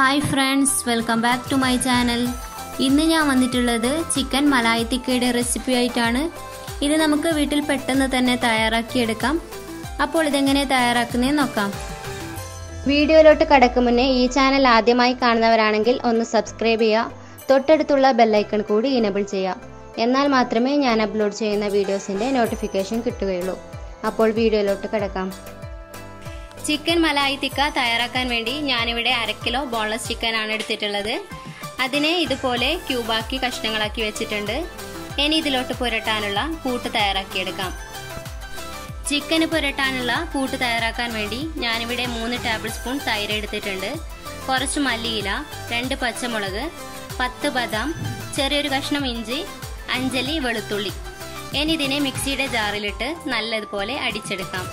hi friends welcome back to my channel ഇന്ന് ഞാൻ വന്നിട്ടുള്ളത് ചിക്കൻ മലായി തിക്കയുടെ റെസിപ്പി ആയിട്ടാണ് ഇത് നമുക്ക് വീട്ടിൽ പെട്ടെന്ന് തന്നെ തയ്യാറാക്കിയെടുക്കാം അപ്പോൾ ഇതെങ്ങനെ തയ്യാറാക്കുന്നതെന്ന് നോക്കാം വീഡിയോയിലോട്ട് കടക്കും മുന്നേ ഈ ചാനൽ ആദ്യമായി കാണുന്നവരാണെങ്കിൽ ഒന്ന് സബ്സ്ക്രൈബ് ചെയ്യുക തൊട്ടടുത്തുള്ള ബെല്ലൈക്കൺ കൂടി ഇനബിൾ ചെയ്യുക എന്നാൽ മാത്രമേ ഞാൻ അപ്ലോഡ് ചെയ്യുന്ന വീഡിയോസിൻ്റെ നോട്ടിഫിക്കേഷൻ കിട്ടുകയുള്ളൂ അപ്പോൾ വീഡിയോയിലോട്ട് കിടക്കാം ചിക്കൻ മലായി തിക്ക തയ്യാറാക്കാൻ വേണ്ടി ഞാനിവിടെ അര കിലോ ബോൺലെസ് ചിക്കൻ ആണ് എടുത്തിട്ടുള്ളത് അതിനെ ഇതുപോലെ ക്യൂബാക്കി കഷ്ണങ്ങളാക്കി വെച്ചിട്ടുണ്ട് ഇനി ഇതിലോട്ട് പുരട്ടാനുള്ള കൂട്ട് തയ്യാറാക്കിയെടുക്കാം ചിക്കന് പുരട്ടാനുള്ള കൂട്ട് തയ്യാറാക്കാൻ വേണ്ടി ഞാനിവിടെ മൂന്ന് ടേബിൾ സ്പൂൺ തൈര് എടുത്തിട്ടുണ്ട് കുറച്ച് മല്ലിയില രണ്ട് പച്ചമുളക് പത്ത് ബദാം ചെറിയൊരു കഷ്ണം ഇഞ്ചി അഞ്ചലി വെളുത്തുള്ളി ഇനി ഇതിനെ മിക്സിയുടെ ജാറിലിട്ട് നല്ലതുപോലെ അടിച്ചെടുക്കാം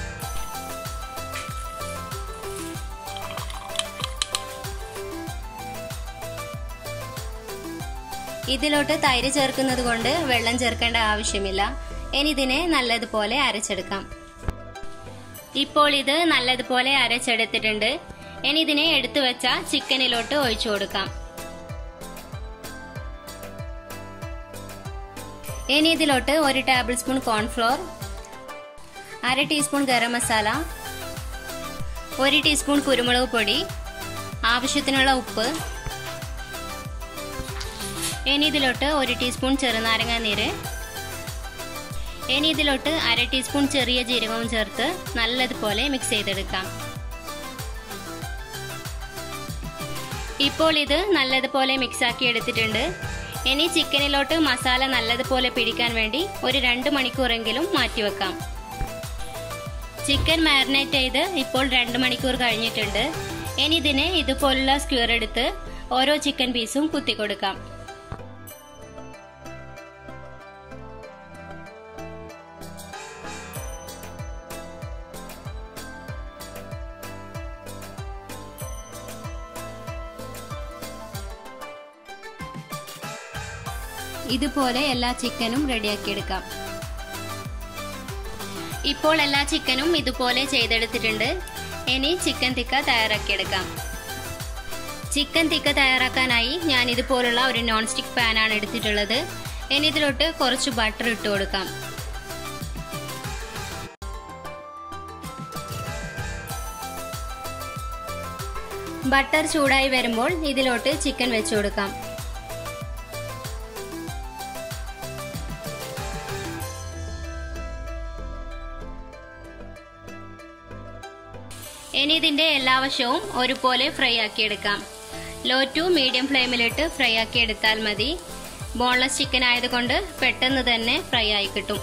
ഇതിലോട്ട് തൈര് ചേർക്കുന്നത് കൊണ്ട് വെള്ളം ചേർക്കേണ്ട ആവശ്യമില്ല ഇനി ഇതിനെ നല്ലതുപോലെ അരച്ചെടുക്കാം ഇപ്പോൾ ഇത് നല്ലതുപോലെ അരച്ചെടുത്തിട്ടുണ്ട് ഇനി ഇതിനെ എടുത്തു വെച്ച ചിക്കനിലോട്ട് ഒഴിച്ചു കൊടുക്കാം ഇനി ഇതിലോട്ട് ഒരു ടേബിൾ സ്പൂൺ കോൺഫ്ലോർ അര ടീസ്പൂൺ ഗരം മസാല ഒരു ടീസ്പൂൺ കുരുമുളക് പൊടി ആവശ്യത്തിനുള്ള ഉപ്പ് ഇനി ഇതിലോട്ട് ഒരു ടീസ്പൂൺ ചെറുനാരങ്ങ നീര് ഇനി ഇതിലോട്ട് അര ടീസ്പൂൺ ചെറിയ ജീരകവും ചേർത്ത് നല്ലതുപോലെ മിക്സ് ചെയ്തെടുക്കാം ഇപ്പോൾ ഇത് നല്ലതുപോലെ മിക്സ് ആക്കി എടുത്തിട്ടുണ്ട് ഇനി ചിക്കനിലോട്ട് മസാല നല്ലതുപോലെ പിടിക്കാൻ വേണ്ടി ഒരു രണ്ട് മണിക്കൂറെങ്കിലും മാറ്റിവെക്കാം ചിക്കൻ മാരിനേറ്റ് ചെയ്ത് ഇപ്പോൾ രണ്ട് മണിക്കൂർ കഴിഞ്ഞിട്ടുണ്ട് ഇനി ഇതിനെ ഇതുപോലുള്ള സ്ക്യൂർ എടുത്ത് ഓരോ ചിക്കൻ പീസും കുത്തിക്കൊടുക്കാം ഇതുപോലെ എല്ലാ ചിക്കനും റെഡിയാക്കിയെടുക്കാം ഇപ്പോൾ എല്ലാ ചിക്കനും ഇതുപോലെ ചെയ്തെടുത്തിട്ടുണ്ട് ഇനി ചിക്കൻ തിക്ക തയ്യാറാക്കിയെടുക്കാം ചിക്കൻ തിക്ക തയ്യാറാക്കാനായി ഞാൻ ഇതുപോലുള്ള ഒരു നോൺ സ്റ്റിക് പാനാണ് എടുത്തിട്ടുള്ളത് ഇനി ഇതിലോട്ട് കുറച്ച് ബട്ടർ ഇട്ട് കൊടുക്കാം ബട്ടർ ചൂടായി വരുമ്പോൾ ഇതിലോട്ട് ചിക്കൻ വെച്ചു കൊടുക്കാം ഇനി ഇതിന്റെ എല്ലാ വശവും ഒരുപോലെ ഫ്രൈ ആക്കിയെടുക്കാം ലോ ടു മീഡിയം ഫ്ലെയിമിലിട്ട് ഫ്രൈ ആക്കി എടുത്താൽ മതി ബോൺലെസ് ചിക്കൻ ആയതുകൊണ്ട് പെട്ടെന്ന് തന്നെ ഫ്രൈ ആയി കിട്ടും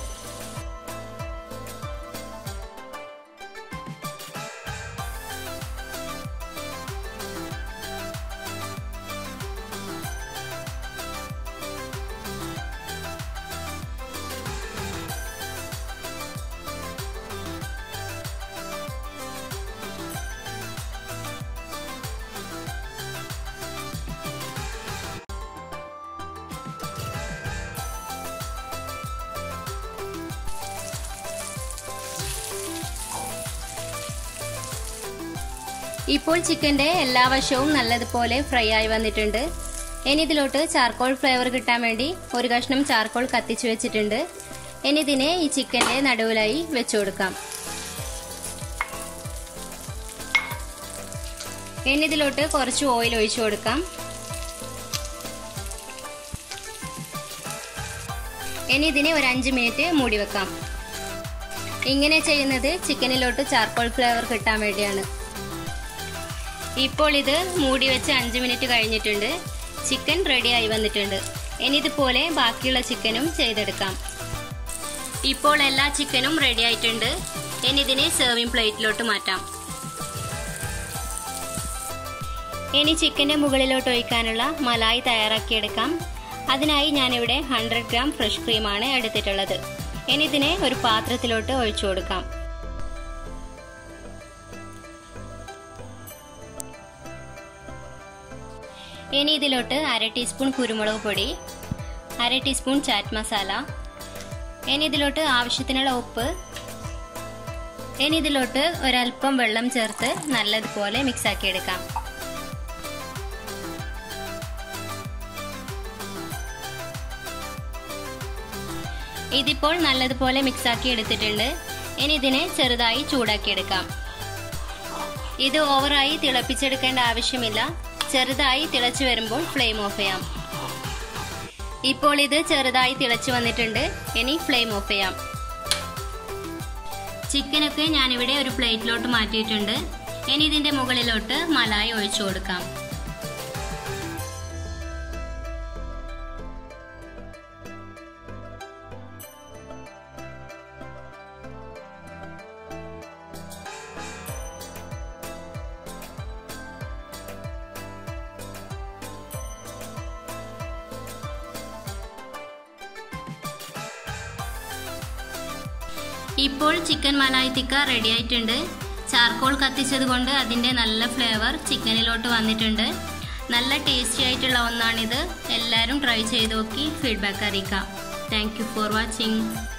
ഇപ്പോൾ ചിക്കന്റെ എല്ലാ വശവും നല്ലതുപോലെ ഫ്രൈ ആയി വന്നിട്ടുണ്ട് ഇനി ഇതിലോട്ട് ചാർക്കോൾ ഫ്ലേവർ കിട്ടാൻ വേണ്ടി ഒരു കഷ്ണം ചാർക്കോൾ കത്തിച്ചു വെച്ചിട്ടുണ്ട് ഇനി ഇതിനെ ഈ ചിക്കന്റെ നടുവിലായി വെച്ചു കൊടുക്കാം ഇനി ഇതിലോട്ട് കുറച്ച് ഓയിൽ ഒഴിച്ചു കൊടുക്കാം ഇനി ഇതിനെ ഒരു അഞ്ച് മിനിറ്റ് മൂടി വെക്കാം ഇങ്ങനെ ചെയ്യുന്നത് ചിക്കനിലോട്ട് ചാർക്കോൾ ഫ്ലേവർ കിട്ടാൻ വേണ്ടിയാണ് ഇപ്പോൾ ഇത് മൂടി വെച്ച് അഞ്ച് മിനിറ്റ് കഴിഞ്ഞിട്ടുണ്ട് ചിക്കൻ റെഡി ആയി വന്നിട്ടുണ്ട് ഇനി ഇതുപോലെ ബാക്കിയുള്ള ചിക്കനും ചെയ്തെടുക്കാം ഇപ്പോൾ എല്ലാ ചിക്കനും റെഡി ആയിട്ടുണ്ട് ഇനി ഇതിനെ സെർവിംഗ് പ്ലേറ്റിലോട്ട് മാറ്റാം ഇനി ചിക്കന്റെ മുകളിലോട്ട് ഒഴിക്കാനുള്ള മലായി തയ്യാറാക്കിയെടുക്കാം അതിനായി ഞാനിവിടെ ഹൺഡ്രഡ് ഗ്രാം ഫ്രഷ് ക്രീമാണ് എടുത്തിട്ടുള്ളത് ഇനി ഇതിനെ ഒരു പാത്രത്തിലോട്ട് ഒഴിച്ചു കൊടുക്കാം ഇനി ഇതിലോട്ട് അര ടീസ്പൂൺ കുരുമുളക് പൊടി അര ടീസ്പൂൺ ചാറ്റ് മസാല ഇനി ഇതിലോട്ട് ആവശ്യത്തിനുള്ള ഉപ്പ് ഇനി ഇതിലോട്ട് ഒരല്പം വെള്ളം ചേർത്ത് നല്ലതുപോലെ മിക്സ് ആക്കി എടുക്കാം ഇതിപ്പോൾ നല്ലതുപോലെ മിക്സാക്കി എടുത്തിട്ടുണ്ട് ഇനി ഇതിനെ ചെറുതായി ചൂടാക്കിയെടുക്കാം ഇത് ഓവറായി തിളപ്പിച്ചെടുക്കേണ്ട ആവശ്യമില്ല ചെറുതായി തിളച്ചു വരുമ്പോൾ ഫ്ലെയിം ഓഫ് ചെയ്യാം ഇപ്പോൾ ഇത് ചെറുതായി തിളച്ചു വന്നിട്ടുണ്ട് ഇനി ഫ്ലെയിം ഓഫ് ചെയ്യാം ചിക്കനൊക്കെ ഞാനിവിടെ ഒരു പ്ലേറ്റിലോട്ട് മാറ്റിയിട്ടുണ്ട് ഇനി ഇതിന്റെ മുകളിലോട്ട് മലായി ഒഴിച്ചു കൊടുക്കാം ഇപ്പോൾ ചിക്കൻ മലായി തിക്ക റെഡി ആയിട്ടുണ്ട് ചാർക്കോൾ കത്തിച്ചത് കൊണ്ട് അതിൻ്റെ നല്ല ഫ്ലേവർ ചിക്കനിലോട്ട് വന്നിട്ടുണ്ട് നല്ല ടേസ്റ്റി ആയിട്ടുള്ള ഒന്നാണിത് എല്ലാവരും ട്രൈ ചെയ്ത് നോക്കി ഫീഡ്ബാക്ക് അറിയിക്കാം താങ്ക് യു ഫോർ വാച്ചിങ്